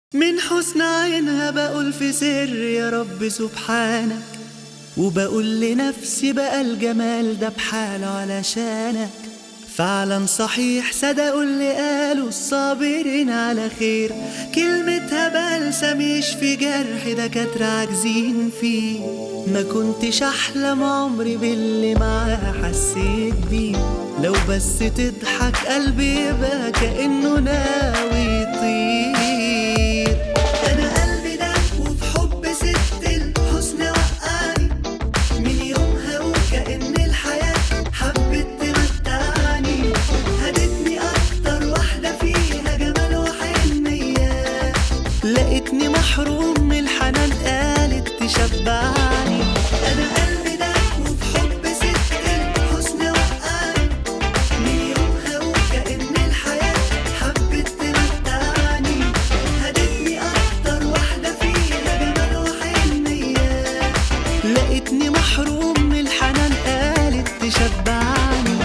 من حسن عينها بقول في سر يا رب سبحانك وبقول لنفسي بقى الجمال ده بحاله علشانك فعلا صحيح صدقوا اللي قالوا الصابرين على خير كلمتها بلسم يشفي جرح دكاترة عاجزين فيه ما كنتش أحلم عمري باللي معاها حسيت بيه لو بس تضحك قلبي يبقى كأنه ناوي يطير أنا قلبي ده وفي حب ست الحسن وقعني من يومها وكأن الحياة حبت تمتعني هدتني أكتر واحدة فيها جمال وحنية لقيتني محروم من الحنان قالت تشبعني أنا قلبي ده وفي حب ست الحسن وقعني من يومها وكأن الحياة حبت تمتعني هدتني أكتر واحدة فيها جمال وحنية لقيتني محروم من الحنان قالت تشبعني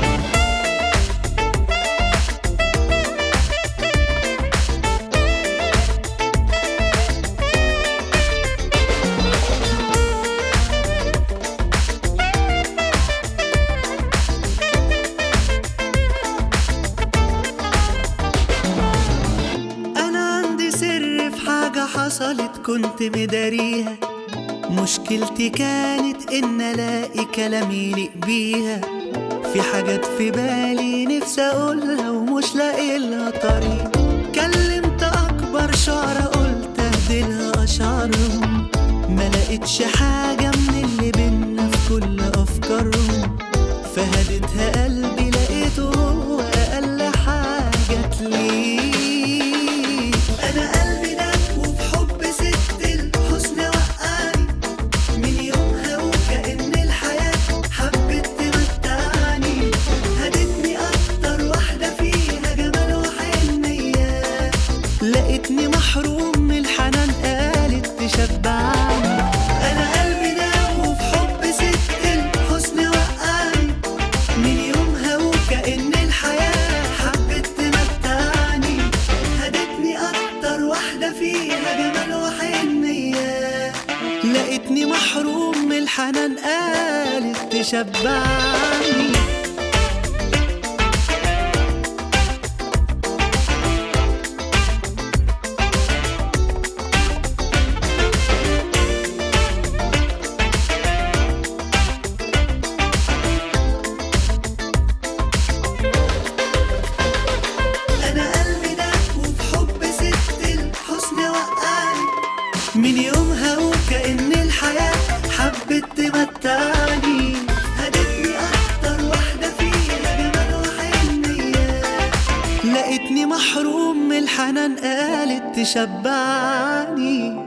أنا عندي سر في حاجة حصلت كنت مداريها مشكلتي كانت إن ألاقي كلام يليق بيها في حاجات في بالي نفسي أقولها ومش لاقي لها طريق كلمت أكبر شعر قلت أهدلها أشعارهم ما لقيتش حاجة من اللي بينا في كل أفكارهم فهدتها قلبي لقيته هو أقل حاجة تليق أنا قلبي ده وفي حب ست الحسن وقعني من يومها وكأن الحياة حبت تمتعني هدتني أكتر واحدة فيها جمال وحنية لقيتني محروم من الحنان قالت تشبعني أنا قلبي ده وفي حب ست الحسن وقعني من يومها وكأن الحياة حبت تمتعني هدتني أكتر واحدة فيها جمال وحنية لقيتني محروم من الحنان قالت تشبعني أنا قلبي ده وفي حب ست الحسن وقعني من يومها وكأن الحياة حبت تمتعني هدتني أكتر واحدة فيها جمال وحنية لقيتني محروم من الحنان قالت تشبعني